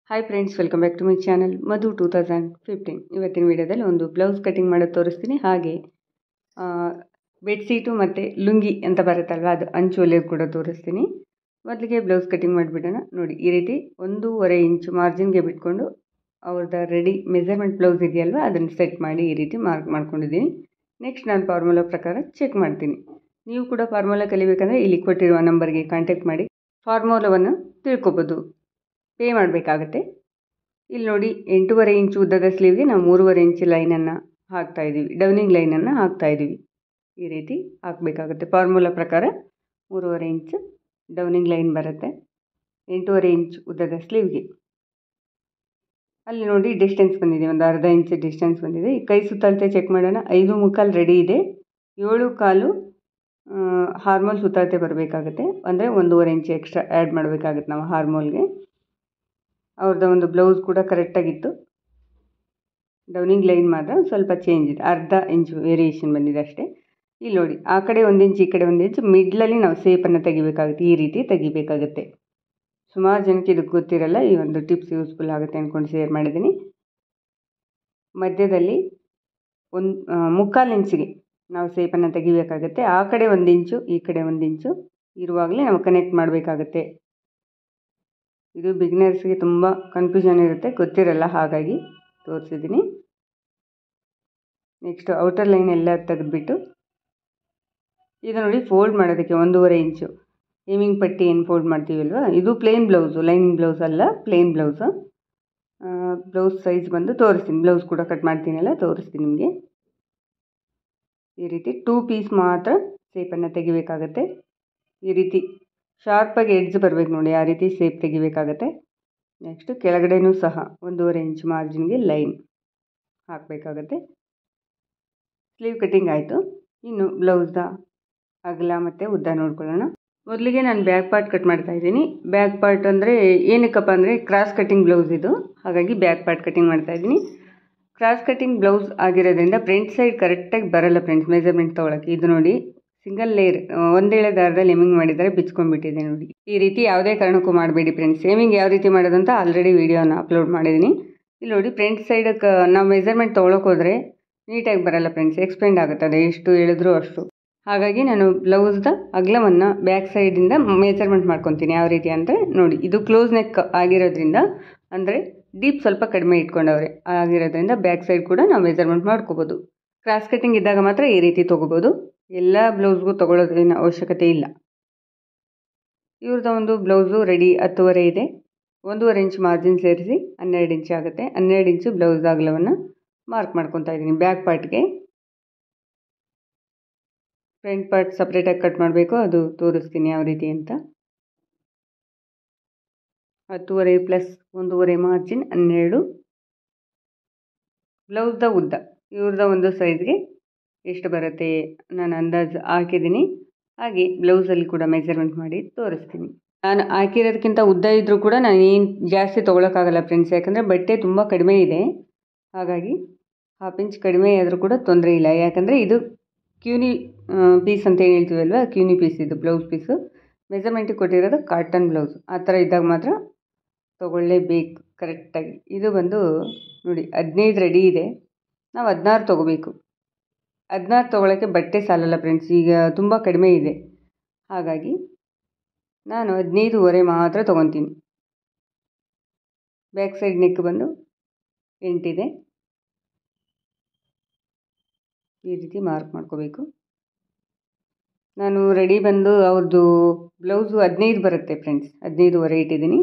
hi friends welcome back to my channel Madhu two thousand fifteen ಇವತ್ತಿನ ವಿಡಿಯೋದಲ್ಲಿ ಒಂದು blouse cutting ಮಾಡೋದು ತೋರಿಸ್ತೀನಿ ಹಾಗೆ ಬೆಡ್ಶೀಟು ಮತ್ತು ಲುಂಗಿ ಅಂತ ಬರುತ್ತಲ್ವ ಅದು ಅಂಚು ಹೊಲಿಯೋದು ಕೂಡ ತೋರಿಸ್ತೀನಿ ಮೊದಲಿಗೆ ಬ್ಲೌಸ್ ಕಟಿಂಗ್ ಮಾಡಿಬಿಡೋಣ ನೋಡಿ ಈ ರೀತಿ ಒಂದೂವರೆ ಇಂಚು ಮಾರ್ಜಿನ್ಗೆ ಬಿಟ್ಕೊಂಡು ಅವ್ರದ್ದು ರೆಡಿ ಮೆಜರ್ಮೆಂಟ್ ಬ್ಲೌಸ್ ಇದೆಯಲ್ವ ಅದನ್ನು ಸೆಟ್ ಮಾಡಿ ಈ ರೀತಿ ಮಾರ್ಕ್ ಮಾಡ್ಕೊಂಡಿದ್ದೀನಿ ನೆಕ್ಸ್ಟ್ ನಾನು ಫಾರ್ಮುಲಾ ಪ್ರಕಾರ ಚೆಕ್ ಮಾಡ್ತೀನಿ ನೀವು ಕೂಡ ಫಾರ್ಮುಲಾ ಕಲಿಬೇಕಂದ್ರೆ ಇಲ್ಲಿ ಕೊಟ್ಟಿರುವ ನಂಬರ್ಗೆ ಕಾಂಟ್ಯಾಕ್ಟ್ ಮಾಡಿ ಫಾರ್ಮುಲಾವನ್ನು ತಿಳ್ಕೊಬೋದು ಪೇ ಮಾಡಬೇಕಾಗತ್ತೆ ಇಲ್ಲಿ ನೋಡಿ ಎಂಟೂವರೆ ಇಂಚು ಉದ್ದದ ಸ್ಲೀವ್ಗೆ ನಾವು ಮೂರುವರೆ ಇಂಚು ಲೈನನ್ನು ಹಾಕ್ತಾಯಿದ್ದೀವಿ ಡೌನಿಂಗ್ ಲೈನನ್ನು ಹಾಕ್ತಾಯಿದ್ದೀವಿ ಈ ರೀತಿ ಹಾಕಬೇಕಾಗುತ್ತೆ ಫಾರ್ಮುಲಾ ಪ್ರಕಾರ ಮೂರುವರೆ ಇಂಚು ಡೌನಿಂಗ್ ಲೈನ್ ಬರುತ್ತೆ ಎಂಟೂವರೆ ಇಂಚ್ ಉದ್ದದ ಸ್ಲೀವ್ಗೆ ಅಲ್ಲಿ ನೋಡಿ ಡಿಸ್ಟೆನ್ಸ್ ಬಂದಿದೆ ಒಂದು ಅರ್ಧ ಇಂಚ್ ಡಿಸ್ಟೆನ್ಸ್ ಬಂದಿದೆ ಈ ಕೈ ಸುತ್ತಳತೆ ಚೆಕ್ ಮಾಡೋಣ ಐದು ಮುಕ್ಕಾಲು ರೆಡಿ ಇದೆ ಏಳು ಕಾಲು ಹಾರ್ಮೋಲ್ ಸುತ್ತಳತೆ ಬರಬೇಕಾಗುತ್ತೆ ಅಂದರೆ ಒಂದೂವರೆ ಇಂಚ್ ಎಕ್ಸ್ಟ್ರಾ ಆ್ಯಡ್ ಮಾಡಬೇಕಾಗುತ್ತೆ ನಾವು ಹಾರ್ಮೋಲ್ಗೆ ಅವ್ರದ್ದು ಒಂದು ಬ್ಲೌಸ್ ಕೂಡ ಕರೆಕ್ಟಾಗಿತ್ತು ಡೌನಿಂಗ್ ಲೈನ್ ಮಾತ್ರ ಸ್ವಲ್ಪ ಚೇಂಜ್ ಇದೆ ಅರ್ಧ ಇಂಚ್ ವೇರಿಯೇಷನ್ ಬಂದಿದೆ ಅಷ್ಟೇ ಇಲ್ಲಿ ನೋಡಿ ಆ ಕಡೆ ಒಂದು ಇಂಚ್ ಈ ಕಡೆ ಒಂದು ಇಂಚ್ ಮಿಡ್ಲಲ್ಲಿ ನಾವು ಸೇಪನ್ನು ತೆಗಿಬೇಕಾಗುತ್ತೆ ಈ ರೀತಿ ತೆಗಿಬೇಕಾಗುತ್ತೆ ಸುಮಾರು ಜನಕ್ಕೆ ಇದಕ್ಕೆ ಗೊತ್ತಿರಲ್ಲ ಈ ಒಂದು ಟಿಪ್ಸ್ ಯೂಸ್ಫುಲ್ ಆಗುತ್ತೆ ಅಂದ್ಕೊಂಡು ಶೇರ್ ಮಾಡಿದ್ದೀನಿ ಮಧ್ಯದಲ್ಲಿ ಒಂದು ಮುಕ್ಕಾಲು ಇಂಚಿಗೆ ನಾವು ಸೇಪನ್ನು ತೆಗಿಬೇಕಾಗುತ್ತೆ ಆ ಕಡೆ ಒಂದು ಇಂಚು ಈ ಕಡೆ ಒಂದು ಇಂಚು ಇರುವಾಗಲೇ ನಾವು ಕನೆಕ್ಟ್ ಮಾಡಬೇಕಾಗತ್ತೆ ಇದು ಬಿಗಿನರ್ಸ್ಗೆ ತುಂಬ ಕನ್ಫ್ಯೂಷನ್ ಇರುತ್ತೆ ಗೊತ್ತಿರಲ್ಲ ಹಾಗಾಗಿ ತೋರಿಸಿದ್ದೀನಿ ನೆಕ್ಸ್ಟ್ ಔಟರ್ ಲೈನ್ ಎಲ್ಲ ತೆಗೆದುಬಿಟ್ಟು ಇದು ನೋಡಿ ಫೋಲ್ಡ್ ಮಾಡೋದಕ್ಕೆ ಒಂದೂವರೆ ಇಂಚು ಹೇಮಿಂಗ್ ಪಟ್ಟಿ ಏನು ಫೋಲ್ಡ್ ಮಾಡ್ತೀವಲ್ವ ಇದು ಪ್ಲೇನ್ ಬ್ಲೌಸು ಲೈನಿಂಗ್ ಬ್ಲೌಸ್ ಅಲ್ಲ ಪ್ಲೇನ್ ಬ್ಲೌಸು ಬ್ಲೌಸ್ ಸೈಜ್ ಬಂದು ತೋರಿಸ್ತೀನಿ ಬ್ಲೌಸ್ ಕೂಡ ಕಟ್ ಮಾಡ್ತೀನಲ್ಲ ತೋರಿಸ್ತೀನಿ ನಿಮಗೆ ಈ ರೀತಿ ಟೂ ಪೀಸ್ ಮಾತ್ರ ಸೇಪನ್ನು ತೆಗಿಬೇಕಾಗತ್ತೆ ಈ ರೀತಿ ಶಾರ್ಪಾಗಿ ಎಡ್ಜ್ ಬರಬೇಕು ನೋಡಿ ಆ ರೀತಿ ಸೇಪ್ ತೆಗಿಬೇಕಾಗತ್ತೆ ನೆಕ್ಸ್ಟ್ ಕೆಳಗಡೆನೂ ಸಹ ಒಂದೂವರೆ ಇಂಚ್ ಮಾರ್ಜಿನ್ಗೆ ಲೈನ್ ಹಾಕಬೇಕಾಗತ್ತೆ ಸ್ಲೀವ್ ಕಟ್ಟಿಂಗ್ ಆಯಿತು ಇನ್ನು ಬ್ಲೌಸ್ದ ಅಗಲ ಮತ್ತು ಉದ್ದ ನೋಡ್ಕೊಳ್ಳೋಣ ಮೊದಲಿಗೆ ನಾನು ಬ್ಯಾಕ್ ಪಾರ್ಟ್ ಕಟ್ ಮಾಡ್ತಾ ಇದ್ದೀನಿ ಬ್ಯಾಕ್ ಪಾರ್ಟ್ ಅಂದರೆ ಏನಕ್ಕಪ್ಪ ಅಂದರೆ ಕ್ರಾಸ್ ಕಟ್ಟಿಂಗ್ ಬ್ಲೌಸ್ ಇದು ಹಾಗಾಗಿ ಬ್ಯಾಕ್ ಪಾರ್ಟ್ ಕಟ್ಟಿಂಗ್ ಮಾಡ್ತಾ ಇದ್ದೀನಿ ಕ್ರಾಸ್ ಕಟ್ಟಿಂಗ್ ಬ್ಲೌಸ್ ಆಗಿರೋದ್ರಿಂದ ಫ್ರಂಟ್ ಸೈಡ್ ಕರೆಕ್ಟಾಗಿ ಬರಲ್ಲ ಫ್ರೆಂಡ್ಸ್ ಮೆಜರ್ಮೆಂಟ್ ತೊಗೊಳಕ್ಕೆ ಇದು ನೋಡಿ ಸಿಂಗಲ್ ಲೇಯರ್ ಒಂದೇಳೆ ದಾರದಲ್ಲಿ ಎಮಿಂಗ್ ಮಾಡಿದರೆ ಬಿಚ್ಕೊಂಡ್ಬಿಟ್ಟಿದೆ ನೋಡಿ ಈ ರೀತಿ ಯಾವುದೇ ಕಾರಣಕ್ಕೂ ಮಾಡಬೇಡಿ ಫ್ರೆಂಡ್ಸ್ ಸೇಮಿಂಗ್ ಯಾವ ರೀತಿ ಮಾಡೋದು ಅಂತ ಆಲ್ರೆಡಿ ವೀಡಿಯೋನ ಅಪ್ಲೋಡ್ ಮಾಡಿದ್ದೀನಿ ಇಲ್ಲಿ ನೋಡಿ ಫ್ರಂಟ್ ಸೈಡಕ್ಕೆ ನಾವು ಮೆಜರ್ಮೆಂಟ್ ತೊಗೊಳಕ್ಕೆ ಹೋದರೆ ನೀಟಾಗಿ ಬರಲ್ಲ ಫ್ರೆಂಡ್ಸ್ ಎಕ್ಸ್ಪೆಂಡ್ ಆಗುತ್ತೆ ಅದು ಎಷ್ಟು ಹೇಳಿದ್ರು ಅಷ್ಟು ಹಾಗಾಗಿ ನಾನು ಬ್ಲೌಸ್ದ ಅಗಲವನ್ನು ಬ್ಯಾಕ್ ಸೈಡಿಂದ ಮೆಜರ್ಮೆಂಟ್ ಮಾಡ್ಕೊತೀನಿ ಯಾವ ರೀತಿ ಅಂದರೆ ನೋಡಿ ಇದು ಕ್ಲೋಸ್ ನೆಕ್ ಆಗಿರೋದ್ರಿಂದ ಅಂದರೆ ಡೀಪ್ ಸ್ವಲ್ಪ ಕಡಿಮೆ ಇಟ್ಕೊಂಡವ್ರೆ ಆಗಿರೋದ್ರಿಂದ ಬ್ಯಾಕ್ ಸೈಡ್ ಕೂಡ ನಾವು ಮೆಜರ್ಮೆಂಟ್ ಮಾಡ್ಕೋಬೋದು ಕ್ರಾಸ್ ಕಟ್ಟಿಂಗ್ ಇದ್ದಾಗ ಮಾತ್ರ ಈ ರೀತಿ ತೊಗೋಬೋದು ಎಲ್ಲ ಬ್ಲೌಸ್ಗೂ ತೊಗೊಳೋದೇನು ಅವಶ್ಯಕತೆ ಇಲ್ಲ ಇವ್ರದ್ದು ಒಂದು ಬ್ಲೌಸು ರೆಡಿ ಹತ್ತುವರೆ ಇದೆ ಒಂದೂವರೆ ಇಂಚ್ ಮಾರ್ಜಿನ್ ಸೇರಿಸಿ ಹನ್ನೆರಡು ಇಂಚ್ ಆಗುತ್ತೆ ಹನ್ನೆರಡು ಇಂಚು ಬ್ಲೌಸ್ ಅಗಲವನ್ನು ಮಾರ್ಕ್ ಮಾಡ್ಕೊತಾ ಇದ್ದೀನಿ ಬ್ಯಾಕ್ ಪಾರ್ಟ್ಗೆ ಫ್ರಂಟ್ ಪಾರ್ಟ್ ಸಪ್ರೇಟಾಗಿ ಕಟ್ ಮಾಡಬೇಕು ಅದು ತೋರಿಸ್ತೀನಿ ಯಾವ ರೀತಿ ಅಂತ ಹತ್ತುವರೆ ಪ್ಲಸ್ ಒಂದೂವರೆ ಮಾರ್ಜಿನ್ ಹನ್ನೆರಡು ಬ್ಲೌಸ್ದ ಉದ್ದ ಇವ್ರದ್ದು ಒಂದು ಸೈಜ್ಗೆ ಎಷ್ಟು ಬರುತ್ತೆ ನಾನು ಅಂದಾಜು ಹಾಕಿದ್ದೀನಿ ಹಾಗೆ ಬ್ಲೌಸಲ್ಲಿ ಕೂಡ ಮೆಜರ್ಮೆಂಟ್ ಮಾಡಿ ತೋರಿಸ್ತೀನಿ ನಾನು ಹಾಕಿರೋದಕ್ಕಿಂತ ಉದ್ದ ಇದ್ದರೂ ಕೂಡ ನಾನು ಏನು ಜಾಸ್ತಿ ತೊಗೊಳಕ್ಕಾಗಲ್ಲ ಫ್ರೆಂಡ್ಸ್ ಯಾಕಂದರೆ ಬಟ್ಟೆ ತುಂಬ ಕಡಿಮೆ ಇದೆ ಹಾಗಾಗಿ ಹಾಫ್ ಇಂಚ್ ಕಡಿಮೆ ಆದರೂ ಕೂಡ ತೊಂದರೆ ಇಲ್ಲ ಯಾಕಂದರೆ ಇದು ಕ್ಯೂನಿ ಪೀಸ್ ಅಂತ ಏನು ಹೇಳ್ತೀವಲ್ವ ಕ್ಯೂನಿ ಪೀಸ್ ಇದು ಬ್ಲೌಸ್ ಪೀಸು ಮೆಜರ್ಮೆಂಟಿಗೆ ಕೊಟ್ಟಿರೋದು ಕಾಟನ್ ಬ್ಲೌಸ್ ಆ ಥರ ಇದ್ದಾಗ ಮಾತ್ರ ತೊಗೊಳ್ಳೇಬೇಕು ಕರೆಕ್ಟಾಗಿ ಇದು ಬಂದು ನೋಡಿ ಹದಿನೈದು ರೆಡಿ ಇದೆ ನಾವು ಹದಿನಾರು ತೊಗೋಬೇಕು ಹದಿನಾರು ತೊಗೊಳಕ್ಕೆ ಬಟ್ಟೆ ಸಾಲಲ್ಲ ಫ್ರೆಂಡ್ಸ್ ಈಗ ತುಂಬ ಕಡಿಮೆ ಇದೆ ಹಾಗಾಗಿ ನಾನು ಹದಿನೈದುವರೆ ಮಾತ್ರ ತೊಗೊತೀನಿ ಬ್ಯಾಕ್ ಸೈಡ್ ನೆಕ್ ಬಂದು ಎಂಟಿದೆ ಈ ರೀತಿ ಮಾರ್ಕ್ ಮಾಡ್ಕೋಬೇಕು ನಾನು ರೆಡಿ ಬಂದು ಅವ್ರದ್ದು ಬ್ಲೌಸು ಹದಿನೈದು ಬರುತ್ತೆ ಫ್ರೆಂಡ್ಸ್ ಹದಿನೈದುವರೆ ಇಟ್ಟಿದ್ದೀನಿ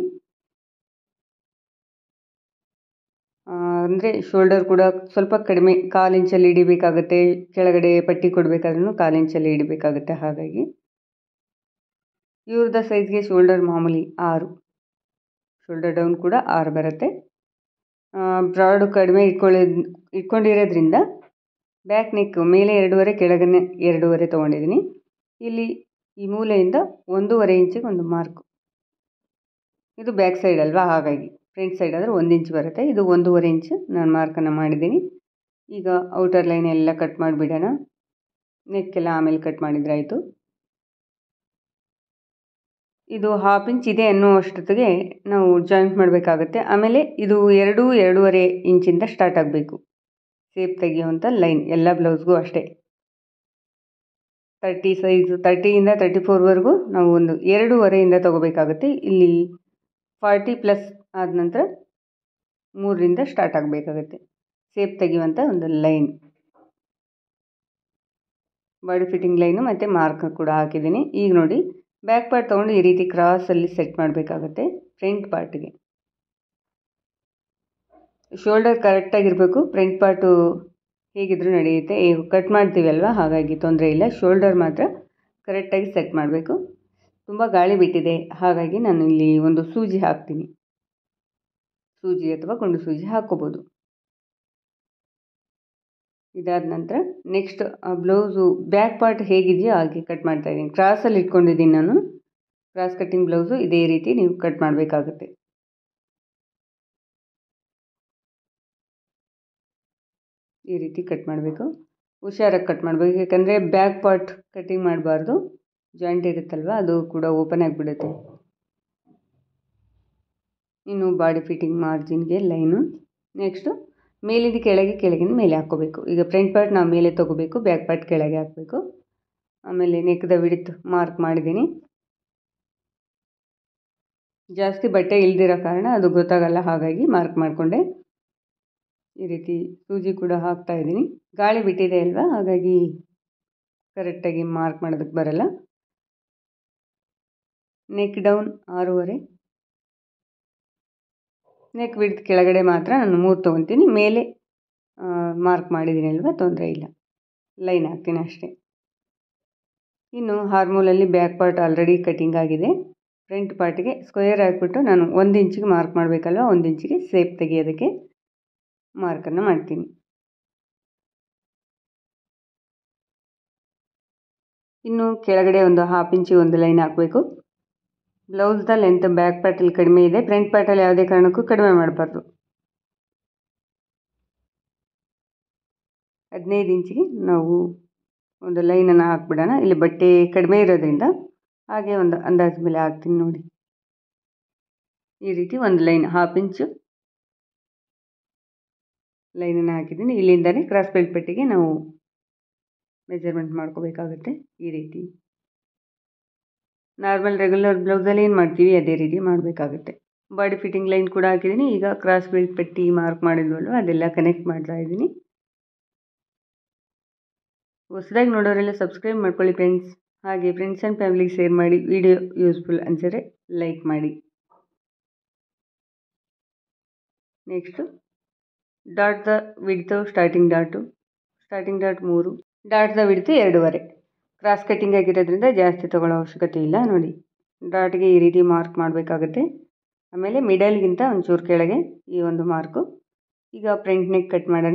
ಅಂದರೆ ಶೋಲ್ಡರ್ ಕೂಡ ಸ್ವಲ್ಪ ಕಡಿಮೆ ಕಾಲು ಇಂಚಲ್ಲಿ ಹಿಡಿಬೇಕಾಗುತ್ತೆ ಕೆಳಗಡೆ ಪಟ್ಟಿ ಕೊಡಬೇಕಾದ್ರೂ ಕಾಲು ಇಂಚಲ್ಲಿ ಹಿಡಿಬೇಕಾಗುತ್ತೆ ಹಾಗಾಗಿ ಇವ್ರದ್ದು ಸೈಜ್ಗೆ ಶೋಲ್ಡರ್ ಮಾಮೂಲಿ ಆರು ಶೋಲ್ಡರ್ ಡೌನ್ ಕೂಡ ಆರು ಬರುತ್ತೆ ಬ್ರಾಡು ಕಡಿಮೆ ಇಟ್ಕೊಳ್ಳೋದು ಇಟ್ಕೊಂಡಿರೋದ್ರಿಂದ ಬ್ಯಾಕ್ ನೆಕ್ ಮೇಲೆ ಎರಡೂವರೆ ಕೆಳಗನೆ ಎರಡೂವರೆ ತೊಗೊಂಡಿದ್ದೀನಿ ಇಲ್ಲಿ ಈ ಮೂಲೆಯಿಂದ ಒಂದೂವರೆ ಇಂಚಿಗೆ ಒಂದು ಮಾರ್ಕು ಇದು ಬ್ಯಾಕ್ ಸೈಡ್ ಅಲ್ವಾ ಹಾಗಾಗಿ ಫ್ರಂಟ್ ಸೈಡ್ ಆದರೆ ಒಂದು ಇಂಚ್ ಬರುತ್ತೆ ಇದು ಒಂದೂವರೆ ಇಂಚ್ ನಾನು ಮಾರ್ಕನ್ನು ಮಾಡಿದ್ದೀನಿ ಈಗ ಔಟರ್ ಲೈನ್ ಎಲ್ಲ ಕಟ್ ಮಾಡಿಬಿಡೋಣ ನೆಕ್ಕೆಲ್ಲ ಆಮೇಲೆ ಕಟ್ ಮಾಡಿದ್ರೆ ಆಯಿತು ಇದು ಹಾಫ್ ಇಂಚ್ ಇದೆ ಅನ್ನುವಷ್ಟೊತ್ತಿಗೆ ನಾವು ಜಾಯಿಂಟ್ ಮಾಡಬೇಕಾಗತ್ತೆ ಆಮೇಲೆ ಇದು ಎರಡು ಎರಡೂವರೆ ಇಂಚಿಂದ ಸ್ಟಾರ್ಟ್ ಆಗಬೇಕು ಸೇಪ್ ತೆಗೆಯುವಂಥ ಲೈನ್ ಎಲ್ಲ ಬ್ಲೌಸ್ಗೂ ಅಷ್ಟೇ ತರ್ಟಿ ಸೈಜು ತರ್ಟಿಯಿಂದ ತರ್ಟಿ ಫೋರ್ವರೆಗೂ ನಾವು ಒಂದು ಎರಡೂವರೆಯಿಂದ ತೊಗೋಬೇಕಾಗುತ್ತೆ ಇಲ್ಲಿ ಫಾರ್ಟಿ ಪ್ಲಸ್ ಆದ ನಂತರ ಮೂರರಿಂದ ಸ್ಟಾರ್ಟ್ ಆಗಬೇಕಾಗತ್ತೆ ಸೇಪ್ ತೆಗೆಯುವಂಥ ಒಂದು ಲೈನ್ ಬಾಡಿ ಫಿಟ್ಟಿಂಗ್ ಲೈನು ಮತ್ತು ಮಾರ್ಕ್ ಕೂಡ ಹಾಕಿದ್ದೀನಿ ಈಗ ನೋಡಿ ಬ್ಯಾಕ್ ಪಾರ್ಟ್ ತೊಗೊಂಡು ಈ ರೀತಿ ಕ್ರಾಸಲ್ಲಿ ಸೆಟ್ ಮಾಡಬೇಕಾಗತ್ತೆ ಫ್ರಂಟ್ ಪಾರ್ಟಿಗೆ ಶೋಲ್ಡರ್ ಕರೆಕ್ಟಾಗಿರಬೇಕು ಫ್ರಂಟ್ ಪಾರ್ಟು ಹೇಗಿದ್ರೂ ನಡೆಯುತ್ತೆ ಈಗ ಕಟ್ ಮಾಡ್ತೀವಲ್ವ ಹಾಗಾಗಿ ತೊಂದರೆ ಇಲ್ಲ ಶೋಲ್ಡರ್ ಮಾತ್ರ ಕರೆಕ್ಟಾಗಿ ಸೆಟ್ ಮಾಡಬೇಕು ತುಂಬ ಗಾಳಿ ಬಿಟ್ಟಿದೆ ಹಾಗಾಗಿ ನಾನು ಇಲ್ಲಿ ಒಂದು ಸೂಜಿ ಹಾಕ್ತೀನಿ ಸೂಜಿ ಅಥವಾ ಗುಂಡು ಸೂಜಿ ಹಾಕ್ಕೋಬೋದು ಇದಾದ ನಂತರ ನೆಕ್ಸ್ಟ್ ಆ ಬ್ಲೌಸು ಬ್ಯಾಕ್ ಪಾರ್ಟ್ ಹೇಗಿದೆಯೋ ಹಾಗೆ ಕಟ್ ಮಾಡ್ತಾ ಇದ್ದೀನಿ ಕ್ರಾಸಲ್ಲಿ ಇಟ್ಕೊಂಡಿದ್ದೀನಿ ನಾನು ಕ್ರಾಸ್ ಕಟ್ಟಿಂಗ್ ಬ್ಲೌಸು ಇದೇ ರೀತಿ ನೀವು ಕಟ್ ಮಾಡಬೇಕಾಗುತ್ತೆ ಈ ರೀತಿ ಕಟ್ ಮಾಡಬೇಕು ಹುಷಾರಾಗಿ ಕಟ್ ಮಾಡಬೇಕು ಯಾಕಂದರೆ ಬ್ಯಾಕ್ ಪಾರ್ಟ್ ಕಟ್ಟಿಂಗ್ ಮಾಡಬಾರ್ದು ಜಾಯಿಂಟ್ ಇರುತ್ತಲ್ವ ಅದು ಕೂಡ ಓಪನ್ ಆಗಿಬಿಡುತ್ತೆ ಇನ್ನು ಬಾಡಿ ಫಿಟ್ಟಿಂಗ್ ಮಾರ್ಜಿನ್ಗೆ ಲೈನು ನೆಕ್ಸ್ಟು ಮೇಲಿಂದ ಕೆಳಗೆ ಕೆಳಗಿನ ಮೇಲೆ ಹಾಕ್ಕೋಬೇಕು ಈಗ ಫ್ರಂಟ್ ಪಾರ್ಟ್ ನಾವು ಮೇಲೆ ತೊಗೋಬೇಕು ಬ್ಯಾಕ್ ಪಾರ್ಟ್ ಕೆಳಗೆ ಹಾಕಬೇಕು ಆಮೇಲೆ ನೆಕ್ದ ವಿಡಿತ್ ಮಾರ್ಕ್ ಮಾಡಿದ್ದೀನಿ ಜಾಸ್ತಿ ಬಟ್ಟೆ ಇಲ್ದಿರೋ ಕಾರಣ ಅದು ಗೊತ್ತಾಗಲ್ಲ ಹಾಗಾಗಿ ಮಾರ್ಕ್ ಮಾಡಿಕೊಂಡೆ ಈ ರೀತಿ ಸೂಜಿ ಕೂಡ ಹಾಕ್ತಾ ಇದ್ದೀನಿ ಗಾಳಿ ಬಿಟ್ಟಿದೆ ಅಲ್ವಾ ಹಾಗಾಗಿ ಕರೆಕ್ಟಾಗಿ ಮಾರ್ಕ್ ಮಾಡೋದಕ್ಕೆ ಬರಲ್ಲ ನೆಕ್ ಡೌನ್ ಆರೂವರೆ ನೆಕ್ ಬಿಡ್ದು ಕೆಳಗಡೆ ಮಾತ್ರ ನಾನು ಮೂರು ತೊಗೊತೀನಿ ಮೇಲೆ ಮಾರ್ಕ್ ಮಾಡಿದ್ದೀನಿ ಅಲ್ವಾ ತೊಂದರೆ ಇಲ್ಲ ಲೈನ್ ಹಾಕ್ತೀನಿ ಅಷ್ಟೇ ಇನ್ನು ಹಾರ್ಮೋಲಲ್ಲಿ ಬ್ಯಾಕ್ ಪಾರ್ಟ್ ಆಲ್ರೆಡಿ ಕಟಿಂಗ್ ಆಗಿದೆ ಫ್ರಂಟ್ ಪಾರ್ಟಿಗೆ ಸ್ಕ್ವೇರ್ ಹಾಕ್ಬಿಟ್ಟು ನಾನು ಒಂದು ಇಂಚಿಗೆ ಮಾರ್ಕ್ ಮಾಡಬೇಕಲ್ವ ಒಂದು ಇಂಚಿಗೆ ಸೇಪ್ ತೆಗೆಯೋದಕ್ಕೆ ಮಾರ್ಕನ್ನು ಮಾಡ್ತೀನಿ ಇನ್ನು ಕೆಳಗಡೆ ಒಂದು ಹಾಫ್ ಇಂಚಿಗೆ ಒಂದು ಲೈನ್ ಹಾಕಬೇಕು ಬ್ಲೌಸ್ದ ಲೆಂತ್ ಬ್ಯಾಕ್ ಪಾರ್ಟಲ್ಲಿ ಕಡಿಮೆ ಇದೆ ಫ್ರಂಟ್ ಪಾರ್ಟಲ್ಲಿ ಯಾವುದೇ ಕಾರಣಕ್ಕೂ ಕಡಿಮೆ ಮಾಡಬಾರ್ದು ಹದಿನೈದು ಇಂಚಿಗೆ ನಾವು ಒಂದು ಲೈನನ್ನು ಹಾಕ್ಬಿಡೋಣ ಇಲ್ಲಿ ಬಟ್ಟೆ ಕಡಿಮೆ ಇರೋದ್ರಿಂದ ಹಾಗೆ ಒಂದು ಅಂದಾಜು ಮೇಲೆ ಹಾಕ್ತೀನಿ ನೋಡಿ ಈ ರೀತಿ ಒಂದು ಲೈನ್ ಹಾಫ್ ಇಂಚು ಲೈನನ್ನು ಹಾಕಿದ್ದೀನಿ ಇಲ್ಲಿಂದನೇ ಕ್ರಾಸ್ ಬೆಲ್ಟ್ ಪಟ್ಟಿಗೆ ನಾವು ಮೆಜರ್ಮೆಂಟ್ ಮಾಡ್ಕೋಬೇಕಾಗುತ್ತೆ ಈ ರೀತಿ ನಾರ್ಮಲ್ ರೆಗ್ಯುಲರ್ ಬ್ಲೌಸಲ್ಲಿ ಏನು ಮಾಡ್ತೀವಿ ಅದೇ ರೀತಿ ಮಾಡಬೇಕಾಗುತ್ತೆ ಬಾಡಿ ಫಿಟ್ಟಿಂಗ್ ಲೈನ್ ಕೂಡ ಹಾಕಿದ್ದೀನಿ ಈಗ ಕ್ರಾಸ್ ಬೆಲ್ಟ್ ಪಟ್ಟಿ ಮಾರ್ಕ್ ಮಾಡಿದ್ವಲ್ವ ಅದೆಲ್ಲ ಕನೆಕ್ಟ್ ಮಾಡ್ತಾ ಇದ್ದೀನಿ ಹೊಸದಾಗಿ ನೋಡೋರೆಲ್ಲ ಸಬ್ಸ್ಕ್ರೈಬ್ ಮಾಡ್ಕೊಳ್ಳಿ ಫ್ರೆಂಡ್ಸ್ ಹಾಗೆ ಫ್ರೆಂಡ್ಸ್ ಆ್ಯಂಡ್ ಫ್ಯಾಮಿಲಿಗೆ ಶೇರ್ ಮಾಡಿ ವಿಡಿಯೋ ಯೂಸ್ಫುಲ್ ಅನಿಸಿದ್ರೆ ಲೈಕ್ ಮಾಡಿ next dot the width starting dot starting dot ಮೂರು ಡಾಟ್ ದ ವಿಡ್ತು ಎರಡೂವರೆ ಕ್ರಾಸ್ ಕಟ್ಟಿಂಗ್ ಆಗಿರೋದ್ರಿಂದ ಜಾಸ್ತಿ ತೊಗೊಳ್ಳೋ ಅವಶ್ಯಕತೆ ಇಲ್ಲ ನೋಡಿ ಡಾಟ್ಗೆ ಈ ರೀತಿ ಮಾರ್ಕ್ ಮಾಡಬೇಕಾಗುತ್ತೆ ಆಮೇಲೆ ಮಿಡಲ್ಗಿಂತ ಒಂಚೂರು ಕೆಳಗೆ ಈ ಒಂದು ಮಾರ್ಕು ಈಗ ಫ್ರಂಟ್ ನೆಕ್ ಕಟ್ ಮಾಡೋಣ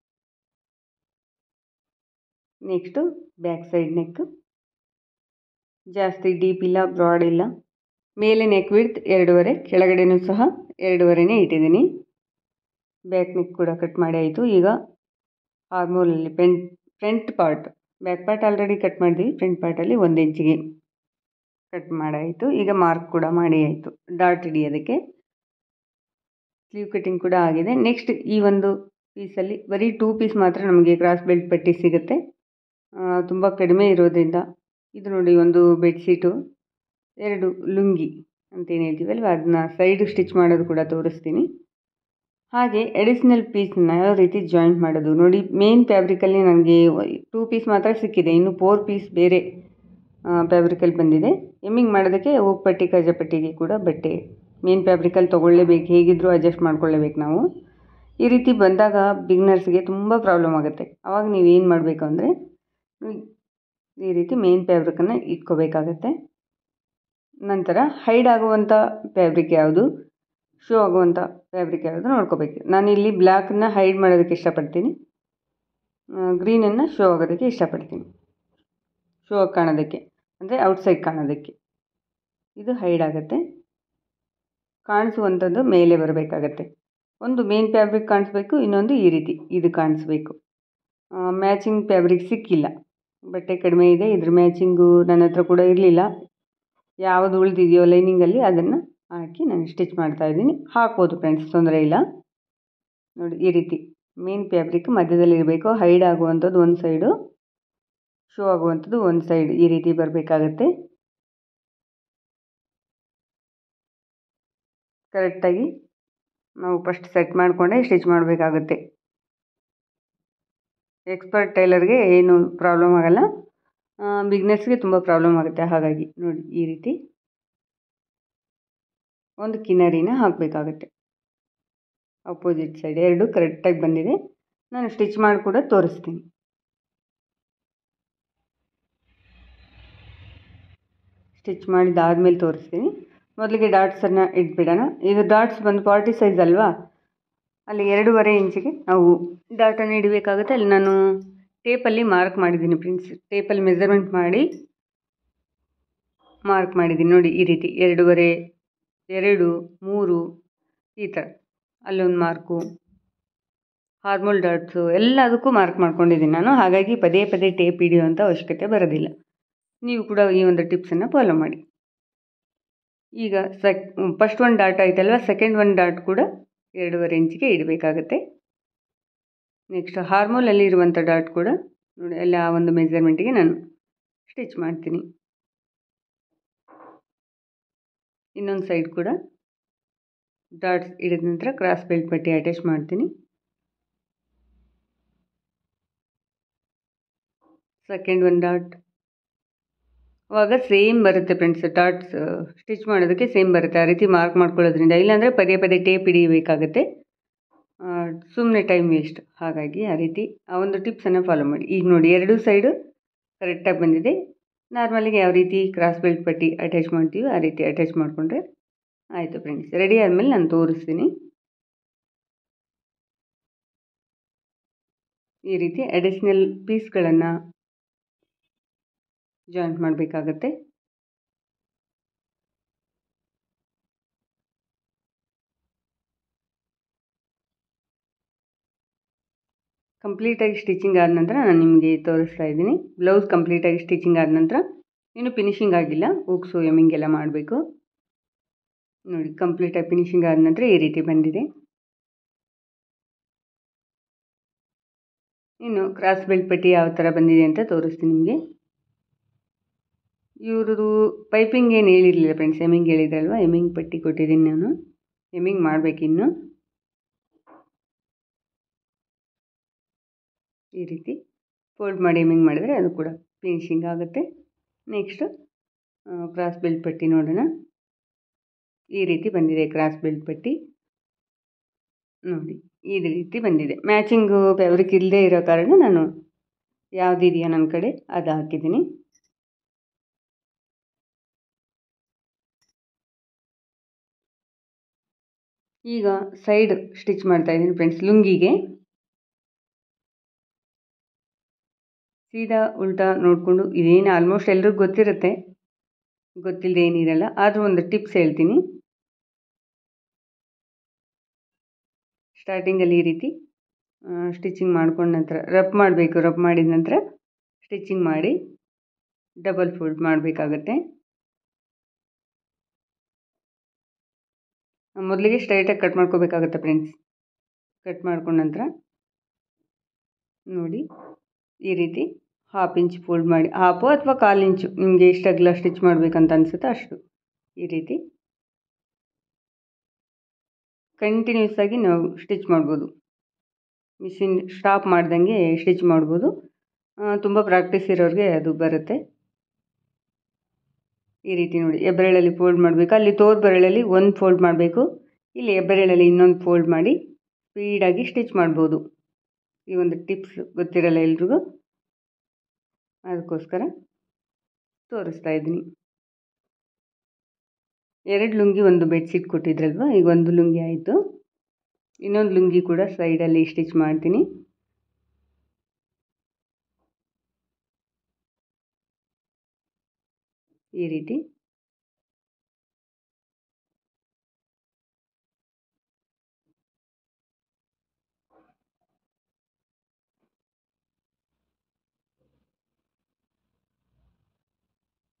ನೆಕ್ಸ್ಟು ಬ್ಯಾಕ್ ಸೈಡ್ ನೆಕ್ ಜಾಸ್ತಿ ಡೀಪ್ ಇಲ್ಲ ಬ್ರಾಡ್ ಇಲ್ಲ ಮೇಲೆ ನೆಕ್ ವಿಡ್ತ್ ಎರಡೂವರೆ ಕೆಳಗಡೆನೂ ಸಹ ಎರಡೂವರೆನೇ ಇಟ್ಟಿದ್ದೀನಿ ಬ್ಯಾಕ್ ನೆಕ್ ಕೂಡ ಕಟ್ ಮಾಡಿ ಆಯಿತು ಈಗ ಆರ್ಮೋಲಲ್ಲಿ front front part back part already cut ಮಾಡಿದ್ವಿ ಫ್ರಂಟ್ ಪಾರ್ಟಲ್ಲಿ ಒಂದು ಇಂಚಿಗೆ ಕಟ್ ಮಾಡಾಯಿತು ಈಗ ಮಾರ್ಕ್ ಕೂಡ ಮಾಡಿ ಆಯಿತು ಡಾಟ್ ಹಿಡಿಯೋದಕ್ಕೆ ಸ್ಲೀವ್ ಕಟ್ಟಿಂಗ್ ಕೂಡ ಆಗಿದೆ ನೆಕ್ಸ್ಟ್ ಈ ಒಂದು ಪೀಸಲ್ಲಿ ಬರೀ ಟೂ ಪೀಸ್ ಮಾತ್ರ ನಮಗೆ ಕ್ರಾಸ್ ಬೆಲ್ಟ್ ಪಟ್ಟಿ ಸಿಗುತ್ತೆ ತುಂಬ ಕಡಿಮೆ ಇರೋದ್ರಿಂದ ಇದು ನೋಡಿ ಒಂದು ಬೆಡ್ಶೀಟು ಎರಡು ಲುಂಗಿ ಅಂತೇನು ಹೇಳ್ತೀವಲ್ವ ಅದನ್ನ ಸೈಡು ಸ್ಟಿಚ್ ಮಾಡೋದು ಕೂಡ ತೋರಿಸ್ತೀನಿ ಹಾಗೆ ಎಡಿಷ್ನಲ್ ಪೀಸ್ನ ಯಾವ ರೀತಿ ಜಾಯಿಂಟ್ ಮಾಡೋದು ನೋಡಿ ಮೇನ್ ಫ್ಯಾಬ್ರಿಕಲ್ಲಿ ನನಗೆ ಟೂ ಪೀಸ್ ಮಾತ್ರ ಸಿಕ್ಕಿದೆ ಇನ್ನು ಫೋರ್ ಪೀಸ್ ಬೇರೆ ಫ್ಯಾಬ್ರಿಕಲ್ಲಿ ಬಂದಿದೆ ಎಮ್ಮಿಂಗ್ ಮಾಡೋದಕ್ಕೆ ಪಟ್ಟಿ ಕಜಪಟ್ಟಿಗೆ ಕೂಡ ಬಟ್ಟೆ ಮೇನ್ ಫ್ಯಾಬ್ರಿಕಲ್ಲಿ ತೊಗೊಳ್ಳೇಬೇಕು ಹೇಗಿದ್ದರೂ ಅಡ್ಜಸ್ಟ್ ಮಾಡ್ಕೊಳ್ಳೇಬೇಕು ನಾವು ಈ ರೀತಿ ಬಂದಾಗ ಬಿಗ್ನರ್ಸ್ಗೆ ತುಂಬ ಪ್ರಾಬ್ಲಮ್ ಆಗುತ್ತೆ ಆವಾಗ ನೀವು ಏನು ಮಾಡಬೇಕು ಅಂದರೆ ಈ ರೀತಿ ಮೇನ್ ಫ್ಯಾಬ್ರಿಕನ್ನು ಇಟ್ಕೋಬೇಕಾಗತ್ತೆ ನಂತರ ಹೈಡ್ ಆಗುವಂಥ ಫ್ಯಾಬ್ರಿಕ್ ಯಾವುದು ಶೋ ಆಗುವಂಥ ಫ್ಯಾಬ್ರಿಕ್ ಯಾವುದು ನೋಡ್ಕೋಬೇಕು ನಾನಿಲ್ಲಿ ಬ್ಲ್ಯಾಕನ್ನ ಹೈಡ್ ಮಾಡೋದಕ್ಕೆ ಇಷ್ಟಪಡ್ತೀನಿ ಗ್ರೀನನ್ನು ಶೋ ಆಗೋದಕ್ಕೆ ಇಷ್ಟಪಡ್ತೀನಿ ಶೋ ಆಗಿ ಕಾಣೋದಕ್ಕೆ ಅಂದರೆ ಔಟ್ಸೈಡ್ ಕಾಣೋದಕ್ಕೆ ಇದು ಹೈಡ್ ಆಗುತ್ತೆ ಕಾಣಿಸುವಂಥದ್ದು ಮೇಲೆ ಬರಬೇಕಾಗತ್ತೆ ಒಂದು ಮೇನ್ ಫ್ಯಾಬ್ರಿಕ್ ಕಾಣಿಸ್ಬೇಕು ಇನ್ನೊಂದು ಈ ರೀತಿ ಇದು ಕಾಣಿಸ್ಬೇಕು ಮ್ಯಾಚಿಂಗ್ ಫ್ಯಾಬ್ರಿಕ್ ಸಿಕ್ಕಿಲ್ಲ ಬಟ್ಟೆ ಕಡಿಮೆ ಇದೆ ಇದ್ರ ಮ್ಯಾಚಿಂಗು ನನ್ನ ಹತ್ರ ಕೂಡ ಇರಲಿಲ್ಲ ಯಾವುದು ಉಳಿದಿದೆಯೋ ಲೈನಿಂಗಲ್ಲಿ ಅದನ್ನು ಹಾಕಿ ನಾನು ಸ್ಟಿಚ್ ಮಾಡ್ತಾಯಿದ್ದೀನಿ ಹಾಕ್ಬೋದು ಫ್ರೆಂಡ್ಸ್ ತೊಂದರೆ ಇಲ್ಲ ನೋಡಿ ಈ ರೀತಿ ಮೇನ್ ಫ್ಯಾಬ್ರಿಕ್ ಮಧ್ಯದಲ್ಲಿ ಇರಬೇಕು ಹೈಡ್ ಆಗುವಂಥದ್ದು ಒಂದು ಸೈಡು ಶೋ ಆಗುವಂಥದ್ದು ಒಂದು ಸೈಡ್ ಈ ರೀತಿ ಬರಬೇಕಾಗತ್ತೆ ಕರೆಕ್ಟಾಗಿ ನಾವು ಫಸ್ಟ್ ಸೆಟ್ ಮಾಡಿಕೊಂಡೇ ಸ್ಟಿಚ್ ಮಾಡಬೇಕಾಗುತ್ತೆ ಎಕ್ಸ್ಪರ್ಟ್ ಟೈಲರ್ಗೆ ಏನು ಪ್ರಾಬ್ಲಮ್ ಆಗೋಲ್ಲ ಬಿಗ್ನೆಸ್ಗೆ ತುಂಬ ಪ್ರಾಬ್ಲಮ್ ಆಗುತ್ತೆ ಹಾಗಾಗಿ ನೋಡಿ ಈ ರೀತಿ ಒಂದು ಕಿನ್ನರಿನ ಹಾಕಬೇಕಾಗತ್ತೆ ಅಪೋಸಿಟ್ ಸೈಡ್ ಎರಡು ಕರೆಕ್ಟಾಗಿ ಬಂದಿದೆ ನಾನು ಸ್ಟಿಚ್ ಮಾಡಿ ಕೂಡ ತೋರಿಸ್ತೀನಿ ಸ್ಟಿಚ್ ಮಾಡಿದಾದ್ಮೇಲೆ ತೋರಿಸ್ತೀನಿ ಮೊದಲಿಗೆ ಡಾಟ್ಸನ್ನು ಇಟ್ಬಿಡೋಣ ಇದು ಡಾಟ್ಸ್ ಬಂದು ಫಾರ್ಟಿ ಸೈಜ್ ಅಲ್ವಾ ಅಲ್ಲಿ ಎರಡೂವರೆ ಇಂಚಿಗೆ ನಾವು ಡಾಟನ್ನು ಇಡಬೇಕಾಗುತ್ತೆ ಅಲ್ಲಿ ನಾನು ಟೇಪಲ್ಲಿ ಮಾರ್ಕ್ ಮಾಡಿದ್ದೀನಿ ಫ್ರೆಂಡ್ಸ್ ಟೇಪಲ್ಲಿ ಮೆಜರ್ಮೆಂಟ್ ಮಾಡಿ ಮಾರ್ಕ್ ಮಾಡಿದ್ದೀನಿ ನೋಡಿ ಈ ರೀತಿ ಎರಡೂವರೆ ಎರಡು ಮೂರು ಈ ಥರ ಅಲ್ಲೊಂದು ಮಾರ್ಕು ಹಾರ್ಮೋಲ್ ಡಾಟ್ಸು ಎಲ್ಲದಕ್ಕೂ ಮಾರ್ಕ್ ಮಾಡ್ಕೊಂಡಿದ್ದೀನಿ ನಾನು ಹಾಗಾಗಿ ಪದೇ ಪದೇ ಟೇಪ್ ಹಿಡಿಯುವಂಥ ಅವಶ್ಯಕತೆ ಬರೋದಿಲ್ಲ ನೀವು ಕೂಡ ಈ ಒಂದು ಟಿಪ್ಸನ್ನು ಫಾಲೋ ಮಾಡಿ ಈಗ ಸೆಕ್ ಫಸ್ಟ್ ಒಂದು ಡಾಟ್ ಆಯ್ತಲ್ವ ಸೆಕೆಂಡ್ ಒಂದು ಡಾಟ್ ಕೂಡ ಎರಡೂವರೆ ಇಂಚಿಗೆ ಇಡಬೇಕಾಗತ್ತೆ ನೆಕ್ಸ್ಟ್ ಹಾರ್ಮೋಲಲ್ಲಿ ಇರುವಂಥ ಡಾಟ್ ಕೂಡ ನೋಡಿ ಎಲ್ಲ ಆ ಒಂದು ಮೆಜರ್ಮೆಂಟಿಗೆ ನಾನು ಸ್ಟಿಚ್ ಮಾಡ್ತೀನಿ ಇನ್ನೊಂದು ಸೈಡ್ ಕೂಡ ಡಾಟ್ಸ್ ಹಿಡಿದ ನಂತರ ಕ್ರಾಸ್ ಬೆಲ್ಟ್ ಪಟ್ಟಿ ಅಟ್ಯಾಚ್ ಮಾಡ್ತೀನಿ ಸೆಕೆಂಡ್ ಒಂದು ಡಾಟ್ ಅವಾಗ ಸೇಮ್ ಬರುತ್ತೆ ಫ್ರೆಂಡ್ಸ್ ಡಾಟ್ಸ್ ಸ್ಟಿಚ್ ಮಾಡೋದಕ್ಕೆ ಸೇಮ್ ಬರುತ್ತೆ ಆ ರೀತಿ ಮಾರ್ಕ್ ಮಾಡ್ಕೊಳ್ಳೋದ್ರಿಂದ ಇಲ್ಲಾಂದರೆ ಪದೇ ಪದೇ ಟೇಪ್ ಹಿಡಿಯಬೇಕಾಗತ್ತೆ ಸುಮ್ಮನೆ ಟೈಮ್ ವೇಸ್ಟ್ ಹಾಗಾಗಿ ಆ ರೀತಿ ಆ ಒಂದು ಟಿಪ್ಸನ್ನು ಫಾಲೋ ಮಾಡಿ ಈಗ ನೋಡಿ ಎರಡೂ ಸೈಡು ಕರೆಕ್ಟಾಗಿ ಬಂದಿದೆ ನಾರ್ಮಲಿಗೆ ಯಾವ ರೀತಿ ಕ್ರಾಸ್ ಬೆಲ್ಟ್ ಪಟ್ಟಿ ಅಟ್ಯಾಚ್ ಮಾಡ್ತೀವಿ ಆ ರೀತಿ ಅಟ್ಯಾಚ್ ಮಾಡಿಕೊಂಡ್ರೆ ಆಯಿತು ಫ್ರೆಂಡ್ಸ್ ರೆಡಿ ಆದಮೇಲೆ ನಾನು ತೋರಿಸ್ತೀನಿ ಈ ರೀತಿ ಅಡಿಷ್ನಲ್ ಪೀಸ್ಗಳನ್ನು ಜಾಯಿಂಟ್ ಮಾಡಬೇಕಾಗತ್ತೆ ಕಂಪ್ಲೀಟಾಗಿ ಸ್ಟಿಚಿಂಗ್ ಆದ ನಂತರ ನಾನು ನಿಮಗೆ ತೋರಿಸ್ತಾ ಇದ್ದೀನಿ ಬ್ಲೌಸ್ ಕಂಪ್ಲೀಟಾಗಿ ಸ್ಟಿಚಿಂಗ್ ಆದ ನಂತರ ಇನ್ನೂ ಫಿನಿಶಿಂಗ್ ಆಗಿಲ್ಲ ಉಕ್ಸು ಎಮ್ಮಿಂಗ್ ಎಲ್ಲ ಮಾಡಬೇಕು ನೋಡಿ ಕಂಪ್ಲೀಟಾಗಿ ಫಿನಿಶಿಂಗ್ ಆದ ನಂತರ ಈ ರೀತಿ ಬಂದಿದೆ ಇನ್ನು ಕ್ರಾಸ್ ಬೆಲ್ಟ್ ಪಟ್ಟಿ ಯಾವ ಥರ ಬಂದಿದೆ ಅಂತ ತೋರಿಸ್ತೀನಿ ನಿಮಗೆ ಇವ್ರದ್ದು ಪೈಪಿಂಗ್ ಏನು ಹೇಳಿರಲಿಲ್ಲ ಫ್ರೆಂಡ್ಸ್ ಎಮ್ಮಿಂಗ್ ಹೇಳಿದ್ರಲ್ವ ಎಮ್ಮಿಂಗ್ ಪಟ್ಟಿ ಕೊಟ್ಟಿದ್ದೀನಿ ನಾನು ಎಮ್ಮಿಂಗ್ ಮಾಡಬೇಕಿನ್ನು ಈ ರೀತಿ ಫೋಲ್ಡ್ ಮಾಡಿ ಎಮ್ಮಿಂಗ್ ಮಾಡಿದರೆ ಅದು ಕೂಡ ಫಿನಿಶಿಂಗ್ ಆಗುತ್ತೆ ನೆಕ್ಸ್ಟ್ ಕ್ರಾಸ್ ಬೆಲ್ಟ್ ಪಟ್ಟಿ ನೋಡೋಣ ಈ ರೀತಿ ಬಂದಿದೆ ಕ್ರಾಸ್ ಬೆಲ್ಟ್ ಪಟ್ಟಿ ನೋಡಿ ಈ ರೀತಿ ಬಂದಿದೆ ಮ್ಯಾಚಿಂಗು ಫ್ಯಾಬ್ರಿಕ್ ಇಲ್ಲದೇ ಇರೋ ಕಾರಣ ನಾನು ಯಾವುದಿದೆಯೋ ನನ್ನ ಕಡೆ ಅದು ಹಾಕಿದ್ದೀನಿ ಈಗ ಸೈಡ್ ಸ್ಟಿಚ್ ಮಾಡ್ತಾ ಇದ್ದೀನಿ ಫ್ರೆಂಡ್ಸ್ ಲುಂಗಿಗೆ ಸೀದಾ ಉಲ್ಟಾ ನೋಡಿಕೊಂಡು ಇದೇನು ಆಲ್ಮೋಸ್ಟ್ ಎಲ್ರಿಗೂ ಗೊತ್ತಿರುತ್ತೆ ಗೊತ್ತಿಲ್ಲದೆ ಏನಿರಲ್ಲ ಆದರೂ ಒಂದು ಟಿಪ್ಸ್ ಹೇಳ್ತೀನಿ ಸ್ಟಾರ್ಟಿಂಗಲ್ಲಿ ಈ ರೀತಿ ಸ್ಟಿಚಿಂಗ್ ಮಾಡ್ಕೊಂಡ ನಂತರ ರಬ್ ಮಾಡಬೇಕು ರಬ್ ಮಾಡಿದ ನಂತರ ಸ್ಟಿಚಿಂಗ್ ಮಾಡಿ ಡಬಲ್ ಫೋಲ್ಡ್ ಮಾಡಬೇಕಾಗತ್ತೆ ಮೊದಲಿಗೆ ಸ್ಟ್ರೈಟಾಗಿ ಕಟ್ ಮಾಡ್ಕೋಬೇಕಾಗತ್ತೆ ಫ್ರೆಂಡ್ಸ್ ಕಟ್ ಮಾಡ್ಕೊಂಡ ನಂತರ ನೋಡಿ ಈ ರೀತಿ ಹಾಫ್ ಇಂಚ್ ಫೋಲ್ಡ್ ಮಾಡಿ ಹಾಫು ಅಥವಾ ಕಾಲು ಇಂಚು ನಿಮಗೆ ಎಷ್ಟು ಅಗಲ ಸ್ಟಿಚ್ ಮಾಡಬೇಕಂತ ಅನಿಸುತ್ತೋ ಅಷ್ಟು ಈ ರೀತಿ ಕಂಟಿನ್ಯೂಸ್ ಆಗಿ ನಾವು ಸ್ಟಿಚ್ ಮಾಡ್ಬೋದು ಮಿಷಿನ್ ಸ್ಟಾಪ್ ಮಾಡ್ದಂಗೆ ಸ್ಟಿಚ್ ಮಾಡ್ಬೋದು ತುಂಬ ಪ್ರಾಕ್ಟೀಸ್ ಇರೋರಿಗೆ ಅದು ಬರುತ್ತೆ ಈ ರೀತಿ ನೋಡಿ ಹೆಬ್ಬೆರಳಲ್ಲಿ ಫೋಲ್ಡ್ ಮಾಡಬೇಕು ಅಲ್ಲಿ ತೋರ್ ಬೆರಳಲ್ಲಿ ಒಂದು ಫೋಲ್ಡ್ ಮಾಡಬೇಕು ಇಲ್ಲಿ ಹೆಬ್ಬೆರಳಲ್ಲಿ ಇನ್ನೊಂದು ಫೋಲ್ಡ್ ಮಾಡಿ ಸ್ಪೀಡಾಗಿ ಸ್ಟಿಚ್ ಮಾಡ್ಬೋದು ಈ ಒಂದು ಟಿಪ್ಸ್ ಗೊತ್ತಿರಲ್ಲ ಎಲ್ರಿಗೂ ಅದಕ್ಕೋಸ್ಕರ ತೋರಿಸ್ತಾ ಇದ್ದೀನಿ ಎರಡು ಲುಂಗಿ ಒಂದು ಬೆಡ್ಶೀಟ್ ಕೊಟ್ಟಿದ್ರಲ್ವ ಈಗ ಒಂದು ಲುಂಗಿ ಆಯಿತು ಇನ್ನೊಂದು ಲುಂಗಿ ಕೂಡ ಸೈಡಲ್ಲಿ ಸ್ಟಿಚ್ ಮಾಡ್ತೀನಿ ಈ ರೀತಿ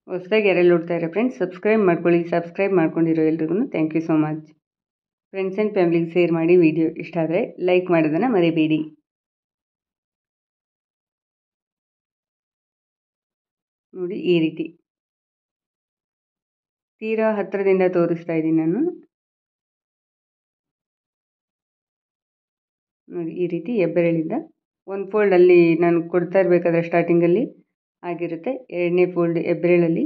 ಹೊಸದಾಗಿ ಯಾರೆಲ್ಲ ನೋಡ್ತಾ ಇರೋ ಫ್ರೆಂಡ್ಸ್ ಸಬ್ಸ್ಕ್ರೈಬ್ ಮಾಡ್ಕೊಳ್ಳಿ ಸಬ್ಸ್ಕ್ರೈಬ್ ಮಾಡ್ಕೊಂಡಿರೋ ಎಲ್ರಿಗೂ thank you so much friends and ಫ್ಯಾಮಿಲಿಗೆ ಶೇರ್ ಮಾಡಿ ವಿಡಿಯೋ ಇಷ್ಟ ಆದರೆ ಲೈಕ್ ಮಾಡೋದನ್ನು ಮರಿಬೇಡಿ ನೋಡಿ ಈ ರೀತಿ ತೀರಾ ಹತ್ತಿರದಿಂದ ತೋರಿಸ್ತಾ ಇದ್ದೀನಿ ನಾನು ನೋಡಿ ಈ ರೀತಿ ಹೆಬ್ಬೆರಳಿಂದ ಒಂದು ಫೋಲ್ಡಲ್ಲಿ ನಾನು ಕೊಡ್ತಾ ಇರಬೇಕಾದ್ರೆ ಸ್ಟಾರ್ಟಿಂಗಲ್ಲಿ ಆಗಿರುತ್ತೆ ಎರಡನೇ ಫೋಲ್ಡ್ ಹೆಬ್ಬೆರಳಲ್ಲಿ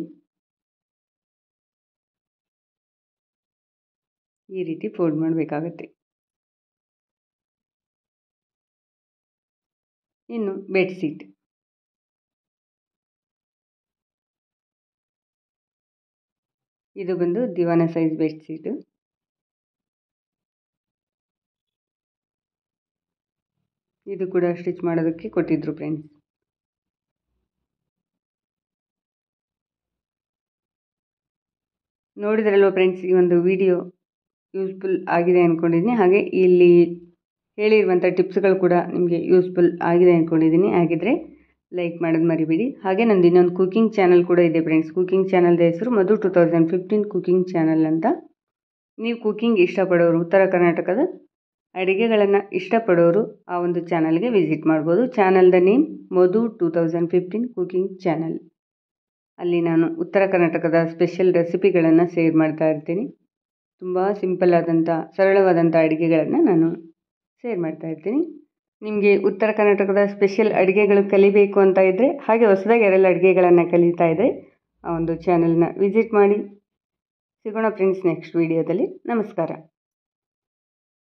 ಈ ರೀತಿ ಫೋಲ್ಡ್ ಮಾಡಬೇಕಾಗತ್ತೆ ಇನ್ನು ಬೆಡ್ಶೀಟ್ ಇದು ಬಂದು ದಿವಾನ ಸೈಜ್ ಬೆಡ್ಶೀಟು ಇದು ಕೂಡ ಸ್ಟಿಚ್ ಮಾಡೋದಕ್ಕೆ ಕೊಟ್ಟಿದ್ದರು ಫ್ರೆಂಡ್ಸ್ ನೋಡಿದ್ರಲ್ವ ಫ್ರೆಂಡ್ಸ್ ಈ ಒಂದು ವಿಡಿಯೋ ಯೂಸ್ಫುಲ್ ಆಗಿದೆ ಅಂದ್ಕೊಂಡಿದ್ದೀನಿ ಹಾಗೆ ಇಲ್ಲಿ ಹೇಳಿರುವಂಥ ಟಿಪ್ಸ್ಗಳು ಕೂಡ ನಿಮಗೆ ಯೂಸ್ಫುಲ್ ಆಗಿದೆ ಅಂದ್ಕೊಂಡಿದ್ದೀನಿ ಹಾಗಿದ್ರೆ ಲೈಕ್ ಮಾಡೋದು ಮರಿಬೇಡಿ ಹಾಗೆ ನಂದು ಇನ್ನೊಂದು ಕುಕಿಂಗ್ ಚಾನಲ್ ಕೂಡ ಇದೆ ಫ್ರೆಂಡ್ಸ್ ಕುಕಿಂಗ್ ಚಾನಲ್ದ ಹೆಸರು Madhu two thousand fifteen cooking channel ಅಂತ ನೀವು ಕುಕಿಂಗ್ ಇಷ್ಟಪಡೋರು ಉತ್ತರ ಕರ್ನಾಟಕದ ಅಡುಗೆಗಳನ್ನು ಇಷ್ಟಪಡೋರು ಆ ಒಂದು ಚಾನಲ್ಗೆ ವಿಸಿಟ್ ಮಾಡ್ಬೋದು ಚಾನಲ್ದ name Madhu two thousand fifteen cooking channel ಅಲ್ಲಿ ನಾನು ಉತ್ತರ ಕರ್ನಾಟಕದ ಸ್ಪೆಷಲ್ ರೆಸಿಪಿಗಳನ್ನು ಶೇರ್ ಮಾಡ್ತಾ ಇರ್ತೀನಿ ತುಂಬ ಸಿಂಪಲ್ ಆದಂಥ ಸರಳವಾದಂಥ ಅಡುಗೆಗಳನ್ನು ನಾನು ಶೇರ್ ಮಾಡ್ತಾ ಇರ್ತೀನಿ ನಿಮಗೆ ಉತ್ತರ ಕರ್ನಾಟಕದ ಸ್ಪೆಷಲ್ ಅಡುಗೆಗಳು ಕಲಿಬೇಕು ಅಂತ ಇದ್ದರೆ ಹಾಗೆ ಹೊಸದಾಗಿ ಯಾರೆಲ್ಲ ಅಡುಗೆಗಳನ್ನು ಕಲಿತಾ ಇದ್ದರೆ ಆ ಒಂದು ಚಾನಲ್ನ ವಿಸಿಟ್ ಮಾಡಿ ಸಿಗೋಣ ಫ್ರೆಂಡ್ಸ್ ನೆಕ್ಸ್ಟ್ ವೀಡಿಯೋದಲ್ಲಿ ನಮಸ್ಕಾರ